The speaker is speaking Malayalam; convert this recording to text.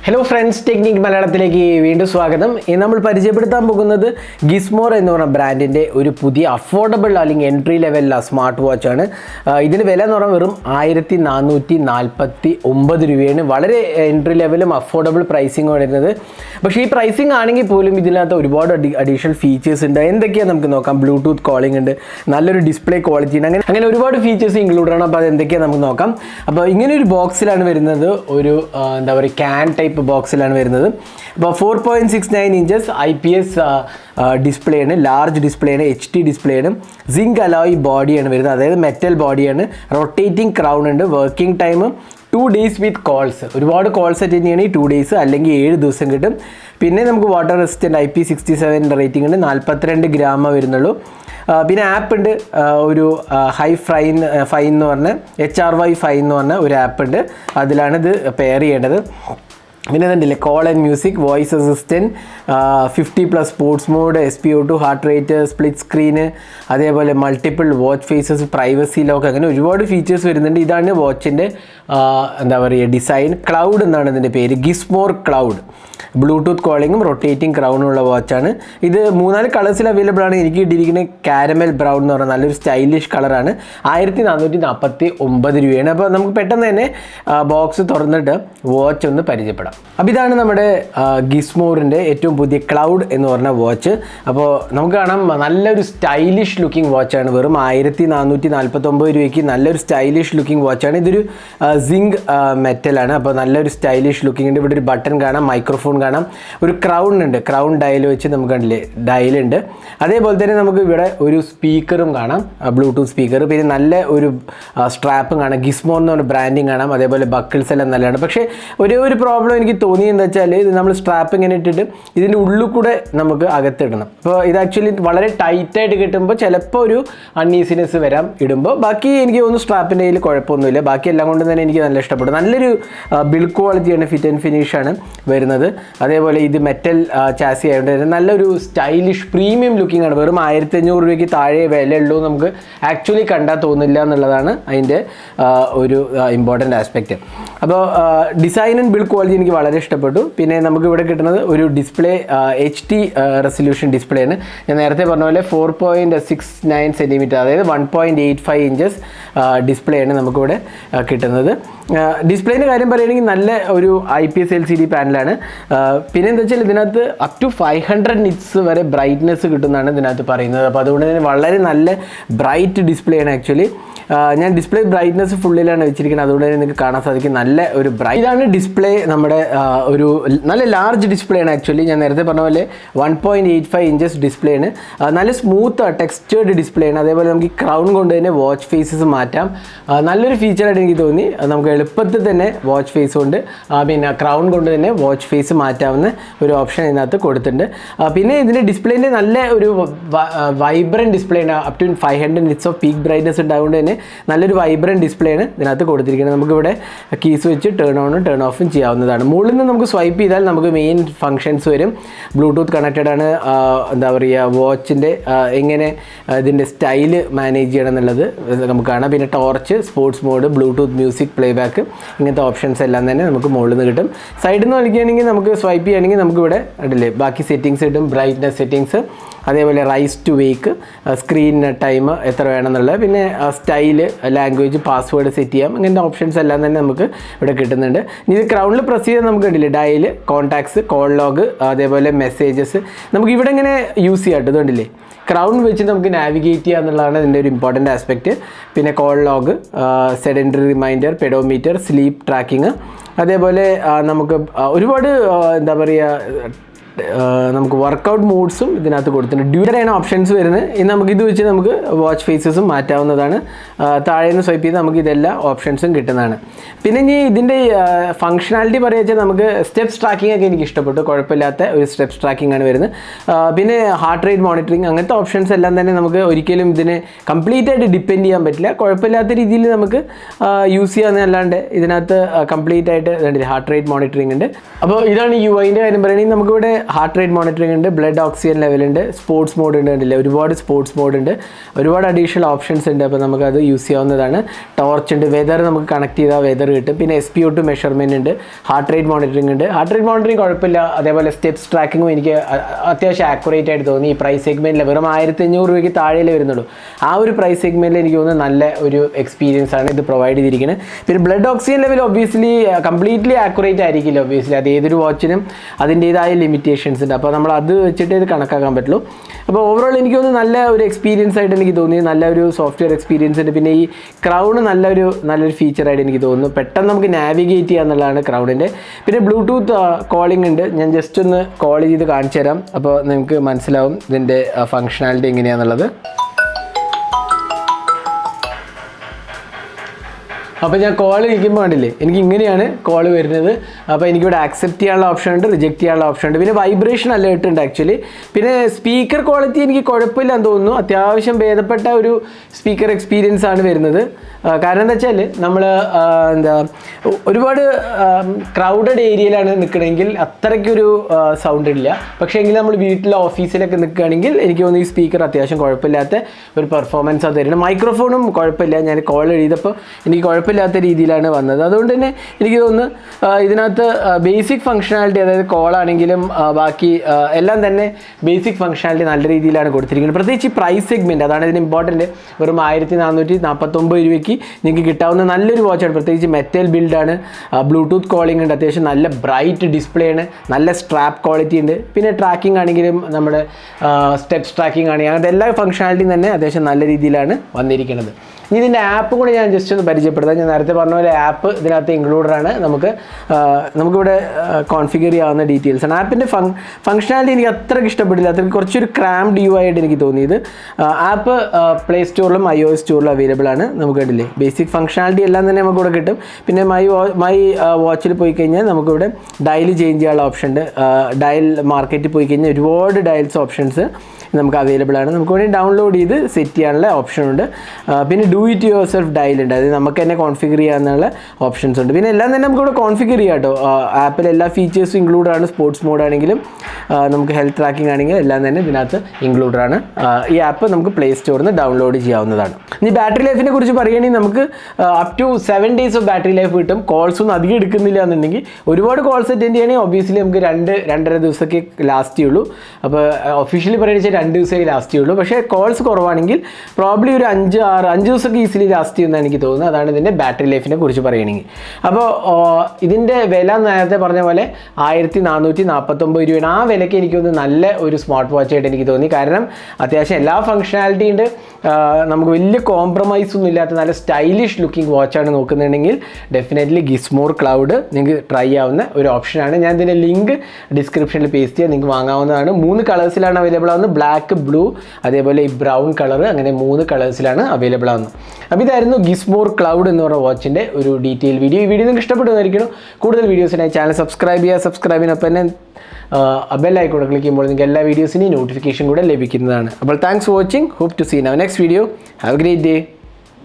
ഹലോ ഫ്രണ്ട്സ് ടെക്നിക് മലയാളത്തിലേക്ക് വീണ്ടും സ്വാഗതം ഇന്ന് നമ്മൾ പരിചയപ്പെടുത്താൻ പോകുന്നത് ഗിസ്മോർ എന്ന് പറഞ്ഞ ബ്രാൻഡിൻ്റെ ഒരു പുതിയ അഫോർഡബിൾ അല്ലെങ്കിൽ എൻട്രി ലെവൽ സ്മാർട്ട് വാച്ചാണ് ഇതിന് വില എന്ന് പറഞ്ഞാൽ വെറും ആയിരത്തി നാനൂറ്റി നാൽപ്പത്തി ഒമ്പത് രൂപയാണ് വളരെ എൻട്രി ലെവലും അഫോർഡബിൾ പ്രൈസിങ് വരുന്നത് പക്ഷേ ഈ പ്രൈസിങ് ആണെങ്കിൽ പോലും ഇതിനകത്ത് ഒരുപാട് അഡീഷണൽ ഫീച്ചേഴ്സ് ഉണ്ട് എന്തൊക്കെയാണ് നമുക്ക് നോക്കാം ബ്ലൂടൂത്ത് കോളിംഗ് ഉണ്ട് നല്ലൊരു ഡിസ്പ്ലേ ക്വാളിറ്റി ഉണ്ട് അങ്ങനെ അങ്ങനെ ഒരുപാട് ഫീച്ചേഴ്സ് ഇൻക്ലൂഡ് ആണ് അപ്പോൾ അത് എന്തൊക്കെയാണ് നമുക്ക് നോക്കാം അപ്പോൾ ഇങ്ങനെ ഒരു ബോക്സിലാണ് വരുന്നത് ഒരു ആ, എന്താ പറയുക ക്യാൻ ടൈപ്പ് ബോക്സിലാണ് വരുന്നത് അപ്പോൾ four point six nine inches I P S display ആണ് ലാർജ് ഡിസ്പ്ലേ ആണ് എച്ച് ഡി ഡിസ്പ്ലേ ആണ് സിങ്ക് അലോയ് ബോഡിയാണ് വരുന്നത് അതായത് മെറ്റൽ ബോഡിയാണ് റൊട്ടേറ്റിംഗ് ക്രൗൺ ഉണ്ട് working time two days with calls ഒരുപാട് കോൾസ് അറ്റൻഡ് ചെയ്യണമെങ്കിൽ ടു ഡേയ്സ് അല്ലെങ്കിൽ ഏഴ് ദിവസം കിട്ടും പിന്നെ നമുക്ക് water resistant I P sixty seven rating ഉണ്ട് നാൽപ്പത്തിരണ്ട് ഗ്രാമ വരുന്നുള്ളൂ ആ, പിന്നെ ആപ്പ് ഉണ്ട് ആ, ഒരു ഹൈ ഫൈൻ ഫൈൻ എന്ന് പറഞ്ഞ എച്ച് ആർ വൈ ഫൈൻ എന്ന് പറഞ്ഞ ഒരു ആപ്പ് ഉണ്ട് അതിലാണ് ഇത് പെയർ ചെയ്യേണ്ടത് പിന്നെ ഇതുണ്ടല്ലേ call and music voice assistant fifty plus sports mode S P O two heart rate split screen അതേപോലെ multiple watch faces privacy lock അങ്ങനെ ഒരുപാട് ഫീച്ചേഴ്സ് വരുന്നുണ്ട് ഇതാണ് വാച്ചിൻ്റെ എന്താ പറയുക ഡിസൈൻ ക്ലൗഡ് എന്നാണ് ഇതിൻ്റെ പേര് ഗിസ്മോർ ക്ലൗഡ് ബ്ലൂടൂത്ത് കോളിങ്ങും റൊട്ടേറ്റിംഗ് ക്രൗണും ഉള്ള വാച്ചാണ് ഇത് മൂന്നാല് കളേഴ്സിൽ അവൈലബിൾ ആണ് എനിക്ക് കിട്ടിയിരിക്കുന്നത് കാരമൽ ബ്രൗൺ എന്ന് പറഞ്ഞ നല്ലൊരു സ്റ്റൈലിഷ് കളറാണ് ആയിരത്തി നാനൂറ്റി നാൽപ്പത്തി ഒമ്പത് രൂപയാണ് അപ്പോൾ നമുക്ക് പെട്ടെന്ന് തന്നെ ബോക്സ് തുറന്നിട്ട് വാച്ച് ഒന്ന് പരിചയപ്പെടാം അപ്പോൾ ഇതാണ് നമ്മുടെ ഗിസ്മോറിൻ്റെ ഏറ്റവും പുതിയ ക്ലൗഡ് എന്ന് പറഞ്ഞ വാച്ച് അപ്പോൾ നമുക്ക് കാണാം നല്ലൊരു സ്റ്റൈലിഷ് ലുക്കിംഗ് വാച്ചാണ് വെറും ആയിരത്തി നാനൂറ്റി നാൽപ്പത്തൊമ്പത് രൂപയ്ക്ക് നല്ലൊരു സ്റ്റൈലിഷ് ലുക്കിംഗ് വാച്ചാണ് ഇതൊരു സിങ്ക് മെറ്റലാണ് അപ്പോൾ നല്ലൊരു സ്റ്റൈലിഷ് ലുക്കിംഗ് ഉണ്ട് ഇവിടെ ഒരു ബട്ടൺ കാണാം മൈക്രോഫോൺ കാണാം ഒരു ക്രൗൺ ഉണ്ട് ക്രൗൺ ഡയൽ വെച്ച് നമുക്ക് കണ്ടില്ലേ ഡയലുണ്ട് അതേപോലെ തന്നെ നമുക്ക് ഇവിടെ ഒരു സ്പീക്കറും കാണാം ബ്ലൂടൂത്ത് സ്പീക്കർ പിന്നെ നല്ല ഒരു സ്ട്രാപ്പും കാണാം ഗിസ്മോ എന്ന് പറഞ്ഞ ബ്രാൻഡിങ് കാണാം അതേപോലെ ബക്കിൾസ് എല്ലാം നല്ലതാണ് പക്ഷേ ഒരേ ഒരു പ്രോബ്ലം എനിക്ക് തോന്നിയെന്ന് വെച്ചാൽ ഇത് നമ്മൾ സ്ട്രാപ്പ് ഇങ്ങനെ ഇട്ടിട്ട് ഇതിൻ്റെ ഉള്ളിൽ കൂടെ നമുക്ക് അകത്തിടണം അപ്പോൾ ഇത് ആക്ച്വലി വളരെ ടൈറ്റായിട്ട് കിട്ടുമ്പോൾ ചിലപ്പോൾ ഒരു അൺഈസിനെസ് വരാം ഇടുമ്പോൾ ബാക്കി എനിക്ക് തോന്നുന്നു സ്ട്രാപ്പിൻ്റെ കയ്യിൽ കുഴപ്പമൊന്നുമില്ല ബാക്കി എല്ലാം കൊണ്ട് തന്നെ എനിക്ക് നല്ല ഇഷ്ടപ്പെട്ടു നല്ലൊരു ബിൽഡ് ക്വാളിറ്റിയാണ് ഫിറ്റ് ആൻഡ് ഫിനിഷ് ആണ് വരുന്നത് അതേപോലെ ഇത് മെറ്റൽ ചാസി ആയതുകൊണ്ട് തന്നെ നല്ലൊരു സ്റ്റൈലിഷ് പ്രീമിയം ലുക്കിംഗ് ആണ് വെറും ആയിരത്തി അഞ്ഞൂറ് രൂപയ്ക്ക് താഴെ വിലയുള്ളൂ നമുക്ക് ആക്ച്വലി കണ്ടാൽ തോന്നില്ല എന്നുള്ളതാണ് അതിൻ്റെ ആ, ഒരു ഇമ്പോർട്ടൻ്റ് ആസ്പെക്റ്റ് അപ്പോൾ ഡിസൈൻ ആൻഡ് ബിൽഡ് ക്വാളിറ്റി എനിക്ക് വളരെ ഇഷ്ടപ്പെട്ടു പിന്നെ നമുക്ക് ഇവിടെ കിട്ടുന്നത് ഒരു display H D resolution display ആണ് ഞാൻ നേരത്തെ പറഞ്ഞ പോലെ four point six nine centimetre അതായത് one point eight five inches display ആണ് നമുക്കിവിടെ ആ, കിട്ടുന്നത് ഡിസ്പ്ലേൻ്റെ കാര്യം പറയുകയാണെങ്കിൽ നല്ല ഒരു I P S L C D പാനലാണ് പിന്നെ എന്താ വെച്ചാൽ ഇതിനകത്ത് up to five hundred nits വരെ ബ്രൈറ്റ്നെസ് കിട്ടുന്നതാണ് ഇതിനകത്ത് പറയുന്നത് അപ്പോൾ അതുകൊണ്ട് തന്നെ വളരെ നല്ല ബ്രൈറ്റ് ഡിസ്പ്ലേ ആണ് ആക്ച്വലി ഞാൻ ഡിസ്പ്ലേ ബ്രൈറ്റ്നെസ് ഫുള്ളിലാണ് വെച്ചിരിക്കുന്നത് അതുകൊണ്ട് തന്നെ നിങ്ങൾക്ക് കാണാൻ സാധിക്കും നല്ല ഒരു ബ്രൈറ്റ് ഇതാണ് ഡിസ്പ്ലേ നമ്മുടെ ആ, ഒരു നല്ല ലാർജ് ഡിസ്പ്ലേ ആണ് ആക്ച്വലി ഞാൻ നേരത്തെ പറഞ്ഞ പോലെ one point eight five inches display ആണ് ആ, നല്ല സ്മൂത്ത് ടെക്സ്റ്റേർഡ് ഡിസ്പ്ലേ ആണ് അതേപോലെ നമുക്ക് ഈ ക്രൗൺ കൊണ്ട് തന്നെ വാച്ച് ഫേസസ് മാറ്റാം ആ, നല്ലൊരു ഫീച്ചറായിട്ട് എനിക്ക് തോന്നി അത് നമുക്ക് എളുപ്പത്തിൽ തന്നെ വാച്ച് ഫേസ് കൊണ്ട് ആ, പിന്നെ ക്രൗൺ കൊണ്ട് തന്നെ വാച്ച് ഫേസ് മാറ്റാവുന്ന ഒരു ഓപ്ഷൻ ഇതിനകത്ത് കൊടുത്തിട്ടുണ്ട് ആ, പിന്നെ ഇതിൻ്റെ ഡിസ്പ്ലേൻ്റെ നല്ല ഒരു വൈബ്രൻറ്റ് ഡിസ്പ്ലേ ആണ് up to five hundred nits of peak brightness ഉണ്ടായതുകൊണ്ട് തന്നെ നല്ലൊരു വൈബ്രൻറ്റ് ഡിസ്പ്ലേ ആണ് ഇതിനകത്ത് കൊടുത്തിരിക്കുന്നത് നമുക്കിവിടെ കീസ് വെച്ച് ടേൺ ഓണും ടേൺ ഓഫും ചെയ്യാവുന്നതാണ് മുകളിൽ നിന്ന് നമുക്ക് സ്വൈപ്പ് ചെയ്താൽ നമുക്ക് മെയിൻ ഫങ്ഷൻസ് വരും ബ്ലൂടൂത്ത് കണക്റ്റഡ് ആണ് ആ, എന്താ പറയുക വാച്ചിൻ്റെ എങ്ങനെ ആ, ഇതിൻ്റെ സ്റ്റൈല് മാനേജ് ചെയ്യണം എന്നുള്ളത് നമുക്ക് കാണാം പിന്നെ torch sports mode Bluetooth music playback ഇങ്ങനത്തെ ഓപ്ഷൻസ് എല്ലാം തന്നെ നമുക്ക് മുകളിൽ നിന്ന് കിട്ടും സൈഡിൽ നിന്ന് കളിക്കുകയാണെങ്കിൽ നമുക്ക് സ്വൈപ്പ് ചെയ്യുകയാണെങ്കിൽ നമുക്ക് ഇവിടെ ഉണ്ടല്ലേ ബാക്കി സെറ്റിങ്സ് കിട്ടും ബ്രൈറ്റ്നസ് സെറ്റിങ്സ് അതേപോലെ raise to wake screen time എത്ര വേണമെന്നുള്ളത് പിന്നെ സ്റ്റൈല് ലാംഗ്വേജ് പാസ്വേഡ് സെറ്റ് ചെയ്യാം അങ്ങനത്തെ ഓപ്ഷൻസ് എല്ലാം തന്നെ നമുക്ക് ഇവിടെ കിട്ടുന്നുണ്ട് ഇനി ഇത് ക്രൗണിൽ പ്രസ് ചെയ്താൽ നമുക്ക് കണ്ടില്ലേ ഡയൽ കോൺടാക്ട്സ് കോൾ ലോഗ് അതേപോലെ മെസ്സേജസ് നമുക്ക് ഇവിടെ ഇങ്ങനെ യൂസ് ചെയ്യാം കേട്ടോ ഇതുകൊണ്ടില്ലേ ക്രൗൺ വെച്ച് നമുക്ക് നാവിഗേറ്റ് ചെയ്യുക എന്നുള്ളതാണ് ഇതിൻ്റെ ഒരു ഇമ്പോർട്ടൻ്റ് ആസ്പെക്റ്റ് പിന്നെ call log sedentary reminder pedometer sleep tracking അതേപോലെ ആ, നമുക്ക് ആ, ഒരുപാട് ആ, എന്താ പറയുക ആഹ് നമുക്ക് വർക്കൗട്ട് മോഡ്സും ഇതിനകത്ത് കൊടുത്തിട്ടുണ്ട് ഡ്യൂട്ടറാണ് ഓപ്ഷൻസ് വരുന്നത് ഇനി നമുക്ക് ഇത് വെച്ച് നമുക്ക് വാച്ച് ഫേസസും മാറ്റാവുന്നതാണ് ആഹ് താഴെ നിന്ന് സ്വൈപ്പ് ചെയ്ത് നമുക്ക് ഇതെല്ലാ ഓപ്ഷൻസും കിട്ടുന്നതാണ് പിന്നെ ഇനി ഇതിൻ്റെ ഫങ്ഷനാലിറ്റി പറയുക വെച്ചാൽ നമുക്ക് സ്റ്റെപ്സ് ട്രാക്കിംഗ് ഒക്കെ എനിക്ക് ഇഷ്ടപ്പെട്ടു കുഴപ്പമില്ലാത്ത ഒരു സ്റ്റെപ്സ് ട്രാക്കിംഗ് ആണ് വരുന്നത് ആഹ് പിന്നെ ഹാർട്ട് റേറ്റ് മോണിറ്ററിങ് അങ്ങനത്തെ ഓപ്ഷൻസ് എല്ലാം തന്നെ നമുക്ക് ഒരിക്കലും ഇതിനെ കംപ്ലീറ്റ് ആയിട്ട് ഡിപ്പെൻഡ് ചെയ്യാൻ പറ്റില്ല കുഴപ്പമില്ലാത്ത രീതിയിൽ നമുക്ക് യൂസ് ചെയ്യാന്നല്ലാണ്ട് ഇതിനകത്ത് കംപ്ലീറ്റ് ആയിട്ട് ഹാർട്ട് റേറ്റ് മോണിറ്ററിംഗ് ഉണ്ട് അപ്പോൾ ഇതാണ് യു ഐൻ്റെ കാര്യം പറയുകയാണെങ്കിൽ നമുക്കിവിടെ ഹാർട്ട് റേറ്റ് മോണിറ്ററിംഗ് ഉണ്ട് ബ്ലഡ് ഓക്സിജൻ ലെവൽ ഉണ്ട് സ്പോർട്സ് മോഡ് ഉണ്ട് കണ്ടില്ലേ ഒരുപാട് സ്പോർട്സ് മോഡ് ഉണ്ട് ഒരുപാട് അഡീഷണൽ ഓപ്ഷൻസ് ഉണ്ട് അപ്പോൾ നമുക്കത് യൂസ് ചെയ്യാവുന്നതാണ് ടോർച്ച് ഉണ്ട് വെതർ നമുക്ക് കണക്ട് ചെയ്താൽ വെതർ കിട്ടും പിന്നെ S P O two measurement ഉണ്ട് ഹാർട്ട് റേറ്റ് മോണിറ്ററിംഗ് ഉണ്ട് ഹാർട്ട് റേറ്റ് മോണിറ്ററിംഗ് കുഴപ്പമില്ല അതേപോലെ സ്റ്റെപ്സ് ട്രാക്കിങ്ങും എനിക്ക് അ- അത്യാവശ്യം ആക്യുറേറ്റ് ആയിട്ട് തോന്നി ഈ പ്രൈസ് സെഗ്മെൻറ്റിൽ വെറും ആയിരത്തി അഞ്ഞൂറ് രൂപയ്ക്ക് താഴെയല്ലേ വരുന്നുള്ളൂ ആ ഒരു പ്രൈസ് സെഗ്മെൻറ്റിൽ എനിക്ക് തോന്നുന്നു നല്ല ഒരു എക്സ്പീരിയൻസ് ആണ് ഇത് പ്രൊവൈഡ് ചെയ്തിരിക്കുന്നത് പിന്നെ blood oxygen level obviously completely accurate ആയിരിക്കില്ല ഒബ്വിയസ്ലി അത് ഏതൊരു വാച്ചിനും അതിൻ്റേതായ ലിമിറ്റേഷൻസ് ഉണ്ട് അപ്പോൾ നമ്മൾ അത് വെച്ചിട്ട് ഇത് കണക്കാക്കാൻ പറ്റുള്ളൂ അപ്പോൾ ഓവറോൾ എനിക്ക് തോന്നുന്നു നല്ല ഒരു എക്സ്പീരിയൻസ് ആയിട്ട് എനിക്ക് തോന്നി നല്ല ഒരു സോഫ്റ്റ്വെയർ എക്സ്പീരിയൻസ് ഉണ്ട് പിന്നെ ഈ ക്രൗഡ് നല്ലൊരു നല്ലൊരു ഫീച്ചറായിട്ട് എനിക്ക് തോന്നുന്നു പെട്ടെന്ന് നമുക്ക് നാവിഗേറ്റ് ചെയ്യുക എന്നുള്ളതാണ് ക്രൗഡിൻ്റെ പിന്നെ ബ്ലൂടൂത്ത് കോളിംഗ് ഉണ്ട് ഞാൻ ജസ്റ്റ് ഒന്ന് കോൾ ചെയ്ത് കാണിച്ചു തരാം അപ്പോൾ നിങ്ങൾക്ക് മനസ്സിലാവും ഇതിൻ്റെ ഫങ്ഷനാലിറ്റി എങ്ങനെയാണെന്നുള്ളത് അപ്പോൾ ഞാൻ കോൾ നിൽക്കുമ്പോൾ കണ്ടില്ലേ എനിക്ക് ഇങ്ങനെയാണ് കോൾ വരുന്നത് അപ്പോൾ എനിക്കിവിടെ ആക്സെപ്റ്റ് ചെയ്യാനുള്ള ഓപ്ഷൻ ഉണ്ട് റിജക്റ്റ് ചെയ്യാനുള്ള ഓപ്ഷൻ ഉണ്ട് പിന്നെ വൈബ്രേഷൻ അലേർട്ട് ഉണ്ട് ആക്ച്വലി പിന്നെ സ്പീക്കർ ക്വാളിറ്റി എനിക്ക് കുഴപ്പമില്ലെന്ന് തോന്നുന്നു അത്യാവശ്യം ഭേദപ്പെട്ട ഒരു സ്പീക്കർ എക്സ്പീരിയൻസ് ആണ് വരുന്നത് ആ, കാരണം എന്താ വെച്ചാൽ നമ്മൾ എന്താ ഒ- ഒരുപാട് ക്രൗഡഡ് ഏരിയയിലാണ് നിൽക്കണമെങ്കിൽ അത്രയ്ക്കൊരു സൗണ്ട് ഇല്ല പക്ഷേ എങ്കിൽ നമ്മൾ വീട്ടിലോ ഓഫീസിലൊക്കെ നിൽക്കുകയാണെങ്കിൽ എനിക്ക് തോന്നുന്നു ഈ സ്പീക്കർ അത്യാവശ്യം കുഴപ്പമില്ലാത്ത ഒരു പെർഫോമൻസ് അത് തരുന്നത് മൈക്രോഫോണും കുഴപ്പമില്ല ഞാൻ കോൾ എഴുതിയപ്പോൾ എനിക്ക് കുഴപ്പമില്ലാത്ത രീതിയിലാണ് വന്നത് അതുകൊണ്ട് തന്നെ എനിക്ക് തോന്നുന്നു ആ, ഇതിനകത്ത് ബേസിക് ഫങ്ഷനാലിറ്റി അതായത് കോൾ ആണെങ്കിലും ആ, ബാക്കി ആ, എല്ലാം തന്നെ ബേസിക് ഫങ്ഷനാലിറ്റി നല്ല രീതിയിലാണ് കൊടുത്തിരിക്കുന്നത് പ്രത്യേകിച്ച് ഈ പ്രൈസ് സെഗ്മെൻറ്റ് അതാണ് ഇതിന് ഇമ്പോർട്ടൻറ്റ് വെറും ആയിരത്തി നാനൂറ്റി നാൽപ്പത്തൊമ്പത് രൂപയ്ക്ക് നിങ്ങൾക്ക് കിട്ടാവുന്ന നല്ലൊരു വാച്ചാണ് പ്രത്യേകിച്ച് മെറ്റൽ ബിൽഡാണ് ബ്ലൂടൂത്ത് കോളിംഗ് ഉണ്ട് അത്യാവശ്യം നല്ല ബ്രൈറ്റ് ഡിസ്പ്ലേ ആണ് നല്ല സ്ട്രാപ്പ് ക്വാളിറ്റി ഉണ്ട് പിന്നെ ട്രാക്കിംഗ് ആണെങ്കിലും നമ്മുടെ സ്റ്റെപ്സ് ട്രാക്കിംഗ് ആണെങ്കിലും അങ്ങനത്തെ എല്ലാ ഫങ്ഷനാലിറ്റിയും തന്നെ അത്യാവശ്യം നല്ല രീതിയിലാണ് വന്നിരിക്കുന്നത് ഇനി ഇതിൻ്റെ ആപ്പ് കൂടി ഞാൻ ജസ്റ്റ് ഒന്ന് പരിചയപ്പെടുത്താം ഞാൻ നേരത്തെ പറഞ്ഞ പോലെ ആപ്പ് ഇതിനകത്ത് ഇൻക്ലൂഡഡ് ആണ് നമുക്ക് ആ, നമുക്കിവിടെ കോൺഫിഗർ ചെയ്യാവുന്ന ഡീറ്റെയിൽസ് ആണ് ആപ്പിൻ്റെ ഫങ് ഫങ്ഷനാലിറ്റി എനിക്ക് അത്രയ്ക്ക് ഇഷ്ടപ്പെട്ടില്ല അത്രയ്ക്ക് കുറച്ചൊരു ക്രാംഡ് യു ആയിട്ട് എനിക്ക് തോന്നിയത് ആപ്പ് പ്ലേ സ്റ്റോറിലും ഐ ഒ എസ് സ്റ്റോറിലും അവൈലബിൾ ആണ് നമുക്ക് കണ്ടില്ലേ ബേസിക് ഫങ്ഷനാലിറ്റി എല്ലാം തന്നെ നമുക്ക് ഇവിടെ കിട്ടും പിന്നെ മൈ മൈ വാച്ചിൽ പോയി കഴിഞ്ഞാൽ നമുക്കിവിടെ ഡയൽ ചേഞ്ച് ചെയ്യാനുള്ള ഓപ്ഷൻ ഉണ്ട് ഡയൽ മാർക്കറ്റിൽ പോയി കഴിഞ്ഞാൽ ഒരുപാട് ഡയൽസ് ഓപ്ഷൻസ് നമുക്ക് അവൈലബിൾ ആണ് നമുക്ക് വേണ്ടി ഡൗൺലോഡ് ചെയ്ത് സെറ്റ് ചെയ്യാനുള്ള ഓപ്ഷൻ ഉണ്ട് ആ, പിന്നെ do it yourself dial ഉണ്ട് അത് നമുക്ക് തന്നെ കോൺഫിഗർ ചെയ്യാനുള്ള ഓപ്ഷൻസ് ഉണ്ട് പിന്നെ എല്ലാം തന്നെ നമുക്ക് ഇവിടെ കോൺഫിഗർ ചെയ്യാം കേട്ടോ ആപ്പിൽ എല്ലാ ഫീച്ചേഴ്സും ഇൻക്ലൂഡ് ആണ് സ്പോർട്സ് മോഡ് ആണെങ്കിലും ആ, നമുക്ക് ഹെൽത്ത് ട്രാക്കിംഗ് ആണെങ്കിലും എല്ലാം തന്നെ ഇതിനകത്ത് ഇൻക്ലൂഡ് ആണ് ആ, ഈ ആപ്പ് നമുക്ക് പ്ലേ സ്റ്റോറിൽ നിന്ന് ഡൗൺലോഡ് ചെയ്യാവുന്നതാണ് ഇനി ബാറ്ററി ലൈഫിനെ കുറിച്ച് പറയുകയാണെങ്കിൽ നമുക്ക് up to seven days of battery life കിട്ടും കോൾസ് ഒന്നും അധികം എടുക്കുന്നില്ല എന്നുണ്ടെങ്കിൽ ഒരുപാട് കോൾസ് അറ്റൻഡ് ചെയ്യണമെങ്കിൽ ഒബ്വിയസ്ലി നമുക്ക് രണ്ട് രണ്ടര ദിവസമൊക്കെ ലാസ്റ്റ് ചെയ്യുള്ളൂ അപ്പോൾ ഒഫീഷ്യലി പറയുന്നത് രണ്ട് ദിവസമേ ലാസ്റ്റ് ചെയ്യുള്ളൂ പക്ഷേ കോൾസ് കുറവാണെങ്കിൽ പ്രോബ്ലി ഒരു അഞ്ച് ആറ് അഞ്ച് ദിവസമൊക്കെ ഈസിലി ലാസ്റ്റ് ചെയ്യുമെന്ന് എനിക്ക് തോന്നുന്നത് അതാണ് ഇതിൻ്റെ ബാറ്ററി ലൈഫിനെ കുറിച്ച് പറയുകയാണെങ്കിൽ അപ്പോൾ ഇതിൻ്റെ വില നേരത്തെ പറഞ്ഞ പോലെ ആയിരത്തി നാനൂറ്റി നാൽപ്പത്തൊമ്പത് രൂപയാണ് ആ വിലയ്ക്ക് എനിക്ക് തോന്നുന്നു നല്ല ഒരു സ്മാർട്ട് വാച്ച് ആയിട്ട് എനിക്ക് തോന്നി കാരണം അത്യാവശ്യം എല്ലാ ഫങ്ഷനാലിറ്റി ഉണ്ട് ആ, നമുക്ക് വലിയ കോംപ്രമൈസ് ഒന്നും ഇല്ലാത്ത നല്ല സ്റ്റൈലിഷ് ലുക്കിംഗ് വാച്ചാണ് നോക്കുന്നുണ്ടെങ്കിൽ ഡെഫിനറ്റ്ലി ഗിസ്മോർ ക്ലൗഡ് നിങ്ങൾക്ക് ട്രൈ ആവുന്ന ഒരു ഓപ്ഷനാണ് ഞാൻ ഇതിൻ്റെ ലിങ്ക് ഡിസ്ക്രിപ്ഷനിൽ പേസ്റ്റ് ചെയ്യാൻ നിങ്ങൾക്ക് വാങ്ങാവുന്നതാണ് മൂന്ന് കളേഴ്സിലാണ് അവൈലബിൾ ആവുന്നത് ബ്ലാക്ക് ബ്ലൂ അതേപോലെ ഈ ബ്രൗൺ കളർ അങ്ങനെ മൂന്ന് കളേഴ്സിലാണ് അവൈലബിൾ ആവുന്നത് അപ്പോൾ ഇതായിരുന്നു ഗിസ്മോർ ക്ലൗഡ് എന്ന് പറയുന്ന വാച്ചിൻ്റെ ഒരു ഡീറ്റെയിൽ വീഡിയോ ഈ വീഡിയോ നിങ്ങൾക്ക് ഇഷ്ടപ്പെടുന്നതായിരിക്കണം കൂടുതൽ വീഡിയോസിനായി ചാനൽ സബ്സ്ക്രൈബ് ചെയ്യുക സബ്സ്ക്രൈബിനൊപ്പം തന്നെ ബെല്ലൈക്കോടെ ക്ലിക്ക് ചെയ്യുമ്പോൾ നിങ്ങൾക്ക് എല്ലാ വീഡിയോസിനെയും നോട്ടിഫിക്കേഷൻ കൂടെ ലഭിക്കുന്നതാണ് അപ്പോൾ thanks for watching hope to see now next video have a great day